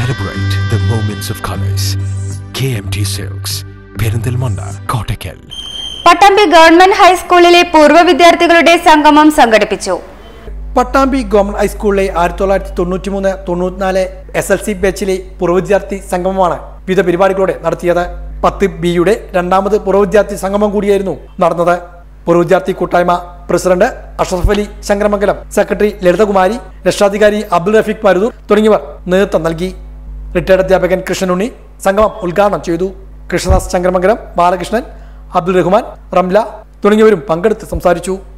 Celebrate the moments of colors. KMT Silks, Perinthalmanna Kottakkal Pattambi government ഹൈസ്കൂളിലെ പൂർവ്വ വിദ്യാർത്ഥികളുടെ സംഗമം സംഘടിപ്പിച്ചു പട്ടാമ്പി ഗവൺമെന്റ് ഹൈസ്കൂളിലെ ആയിരത്തി തൊള്ളായിരത്തി തൊണ്ണൂറ്റി മൂന്ന് തൊണ്ണൂറ്റിനാല് എസ് എൽ സി ബാച്ചിലെ പൂർവ്വ വിദ്യാർത്ഥി സംഗമമാണ് വിവിധ പരിപാടികളോടെ നടത്തിയത് പത്ത് ബിയുടെ രണ്ടാമത് പൂർവ്വ വിദ്യാർത്ഥി സംഗമം കൂടിയായിരുന്നു നടന്നത് പൂർവ്വ വിദ്യാർത്ഥി കൂട്ടായ്മ പ്രസിഡന്റ് അഷ്റഫ് അലി ശങ്കരമംഗലം സെക്രട്ടറി ലളിതകുമാരി രക്ഷാധികാരി അബ്ദുൾ റഫീഖ് മരുദൂർ തുടങ്ങിയവർ നേതൃത്വം നൽകി റിട്ടയർഡ് അധ്യാപകൻ കൃഷ്ണനുണ്ണി സംഗമം ഉദ്ഘാടനം ചെയ്തു കൃഷ്ണദാസ് ശങ്കരമംഗലം ബാലകൃഷ്ണൻ അബ്ദുൾ റഹ്മാൻ റംല തുടങ്ങിയവരും പങ്കെടുത്ത് സംസാരിച്ചു